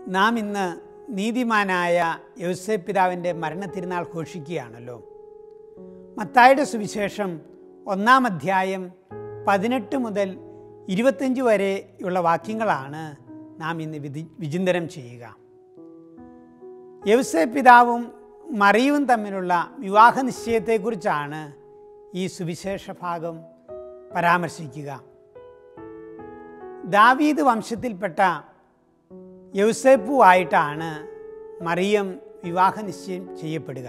നാം ഇന്ന് നീതിമാനായ യൗസേ പിതാവിൻ്റെ മരണത്തിരുന്നാൾ ഘോഷിക്കുകയാണല്ലോ മത്തായുടെ സുവിശേഷം ഒന്നാം അധ്യായം പതിനെട്ട് മുതൽ ഇരുപത്തഞ്ച് വരെയുള്ള വാക്യങ്ങളാണ് നാം ഇന്ന് വിധി വിചിന്തനം ചെയ്യുക യൗസേ പിതാവും മറിയവും തമ്മിലുള്ള വിവാഹ നിശ്ചയത്തെക്കുറിച്ചാണ് ഈ സുവിശേഷ ഭാഗം പരാമർശിക്കുക ദാവീദ് വംശത്തിൽപ്പെട്ട യൗസേപ്പുമായിട്ടാണ് മറിയം വിവാഹ നിശ്ചയം ചെയ്യപ്പെടുക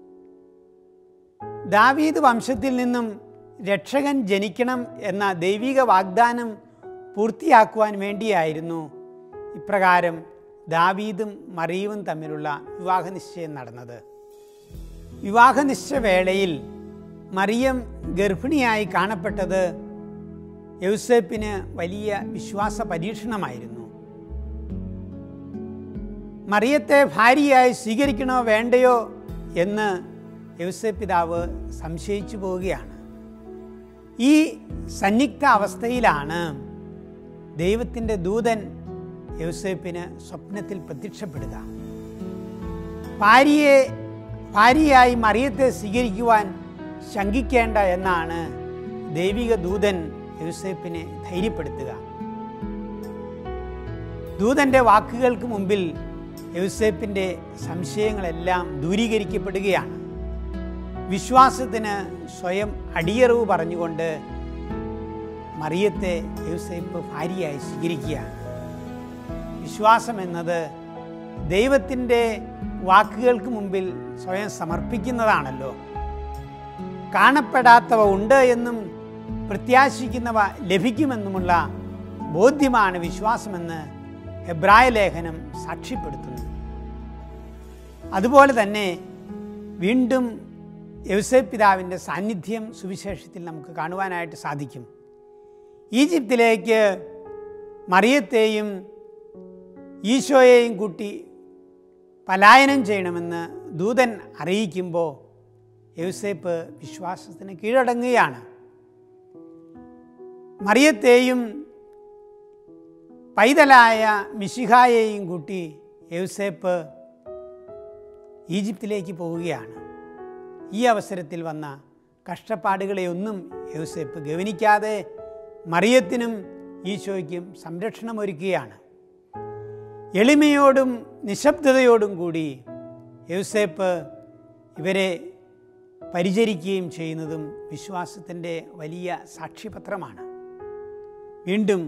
ദാവീദ് വംശത്തിൽ നിന്നും രക്ഷകൻ ജനിക്കണം എന്ന ദൈവിക വാഗ്ദാനം പൂർത്തിയാക്കുവാൻ വേണ്ടിയായിരുന്നു ഇപ്രകാരം ദാവീദും മറിയവും തമ്മിലുള്ള വിവാഹ നിശ്ചയം നടന്നത് വിവാഹ നിശ്ചയവേളയിൽ മറിയം ഗർഭിണിയായി കാണപ്പെട്ടത് യൗസേപ്പിന് വലിയ വിശ്വാസ പരീക്ഷണമായിരുന്നു മറിയത്തെ ഭാര്യയായി സ്വീകരിക്കണോ വേണ്ടയോ എന്ന് യൗസേപ്പ് പിതാവ് സംശയിച്ചു പോവുകയാണ് ഈ സന്നിഗ്ധ അവസ്ഥയിലാണ് ദൈവത്തിൻ്റെ ദൂതൻ യൗസേപ്പിന് സ്വപ്നത്തിൽ പ്രത്യക്ഷപ്പെടുക ഭാര്യയെ ഭാര്യയായി മറിയത്തെ സ്വീകരിക്കുവാൻ ശങ്കിക്കേണ്ട എന്നാണ് ദൈവിക ദൂതൻ യൗസേപ്പിനെ ധൈര്യപ്പെടുത്തുക ദൂതന്റെ വാക്കുകൾക്ക് മുമ്പിൽ യൗസേപ്പിൻ്റെ സംശയങ്ങളെല്ലാം ദൂരീകരിക്കപ്പെടുകയാണ് വിശ്വാസത്തിന് സ്വയം അടിയറവ് പറഞ്ഞുകൊണ്ട് മറിയത്തെ യൗസേപ്പ് ഭാര്യയായി സ്വീകരിക്കുകയാണ് വിശ്വാസം എന്നത് ദൈവത്തിൻ്റെ വാക്കുകൾക്ക് മുമ്പിൽ സ്വയം സമർപ്പിക്കുന്നതാണല്ലോ കാണപ്പെടാത്തവ ഉണ്ട് എന്നും പ്രത്യാശിക്കുന്നവ ലഭിക്കുമെന്നുമുള്ള ബോധ്യമാണ് വിശ്വാസമെന്ന് ഹെബ്രായ ലേഖനം സാക്ഷ്യപ്പെടുത്തുന്നു അതുപോലെ തന്നെ വീണ്ടും യവസേ പിതാവിൻ്റെ സാന്നിധ്യം സുവിശേഷത്തിൽ നമുക്ക് കാണുവാനായിട്ട് സാധിക്കും ഈജിപ്തിലേക്ക് മറിയത്തെയും ഈശോയെയും കൂട്ടി പലായനം ചെയ്യണമെന്ന് ദൂതൻ അറിയിക്കുമ്പോൾ യൗസേപ്പ് വിശ്വാസത്തിന് കീഴടങ്ങുകയാണ് മറിയത്തെയും പൈതലായ മിശിഹായെയും കൂട്ടി യൗസേപ്പ് ഈജിപ്തിലേക്ക് പോവുകയാണ് ഈ അവസരത്തിൽ വന്ന കഷ്ടപ്പാടുകളെയൊന്നും യൗസേപ്പ് ഗവനിക്കാതെ മറിയത്തിനും ഈശോയ്ക്കും സംരക്ഷണമൊരുക്കുകയാണ് എളിമയോടും നിശബ്ദതയോടും കൂടി യൗസേപ്പ് ഇവരെ പരിചരിക്കുകയും ചെയ്യുന്നതും വിശ്വാസത്തിൻ്റെ വലിയ സാക്ഷ്യപത്രമാണ് വീണ്ടും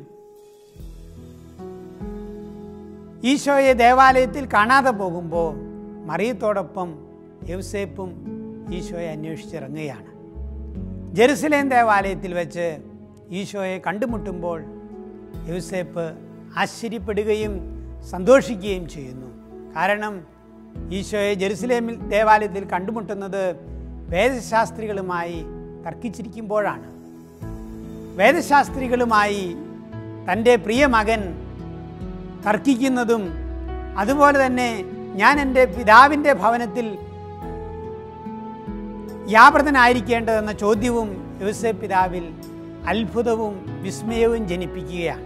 ഈശോയെ ദേവാലയത്തിൽ കാണാതെ പോകുമ്പോൾ മറിയത്തോടൊപ്പം യൗസേപ്പും ഈശോയെ അന്വേഷിച്ചിറങ്ങുകയാണ് ജെറുസലേം ദേവാലയത്തിൽ വെച്ച് ഈശോയെ കണ്ടുമുട്ടുമ്പോൾ യൗസേപ്പ് ആശ്ചര്യപ്പെടുകയും സന്തോഷിക്കുകയും ചെയ്യുന്നു കാരണം ഈശോയെ ജെറുസലേമിൽ ദേവാലയത്തിൽ കണ്ടുമുട്ടുന്നത് വേദശാസ്ത്രികളുമായി തർക്കിച്ചിരിക്കുമ്പോഴാണ് വേദശാസ്ത്രികളുമായി തൻ്റെ പ്രിയ മകൻ തർക്കിക്കുന്നതും അതുപോലെ തന്നെ ഞാൻ എൻ്റെ പിതാവിൻ്റെ ഭവനത്തിൽ യാപ്രതനായിരിക്കേണ്ടതെന്ന ചോദ്യവും യോസെ പിതാവിൽ അത്ഭുതവും വിസ്മയവും ജനിപ്പിക്കുകയാണ്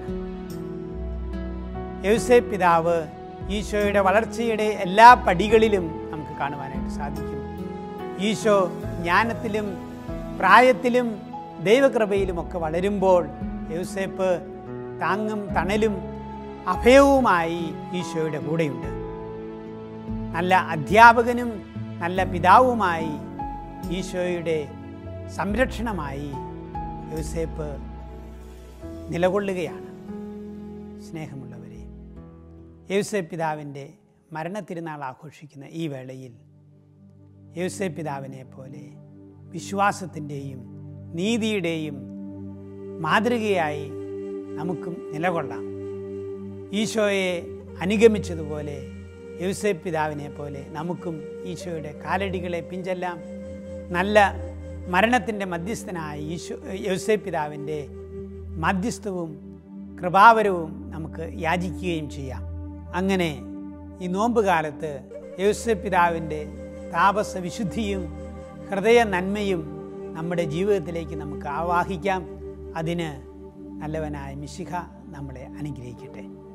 യോസെ പിതാവ് ഈശോയുടെ വളർച്ചയുടെ എല്ലാ പടികളിലും നമുക്ക് കാണുവാനായിട്ട് സാധിക്കും ഈശോ ജ്ഞാനത്തിലും പ്രായത്തിലും ദൈവകൃപയിലുമൊക്കെ വളരുമ്പോൾ യൗസേപ്പ് താങ്ങും തണലും അഭയവുമായി ഈശോയുടെ കൂടെയുണ്ട് നല്ല അധ്യാപകനും നല്ല പിതാവുമായി ഈശോയുടെ സംരക്ഷണമായി യൗസേപ്പ് നിലകൊള്ളുകയാണ് സ്നേഹമുള്ളവരെ യൗസേ പിതാവിൻ്റെ മരണത്തിരുന്നാൾ ആഘോഷിക്കുന്ന ഈ വേളയിൽ യൗസേ പിതാവിനെ പോലെ വിശ്വാസത്തിൻ്റെയും നീതിയുടെയും മാതൃകയായി നമുക്കും നിലകൊള്ളാം ഈശോയെ അനുഗമിച്ചതുപോലെ യൗസേ പിതാവിനെ പോലെ നമുക്കും ഈശോയുടെ കാലടികളെ പിഞ്ചെല്ലാം നല്ല മരണത്തിൻ്റെ മധ്യസ്ഥനായ ഈശോ യൗസേ പിതാവിൻ്റെ മധ്യസ്ഥവും കൃപാവരവും നമുക്ക് യാചിക്കുകയും ചെയ്യാം അങ്ങനെ ഈ നോമ്പ് കാലത്ത് യൗസേ പിതാവിൻ്റെ താപസ വിശുദ്ധിയും ഹൃദയ നന്മയും നമ്മുടെ ജീവിതത്തിലേക്ക് നമുക്ക് ആവാഹിക്കാം അതിന് നല്ലവനായ മിശിഹ നമ്മളെ അനുഗ്രഹിക്കട്ടെ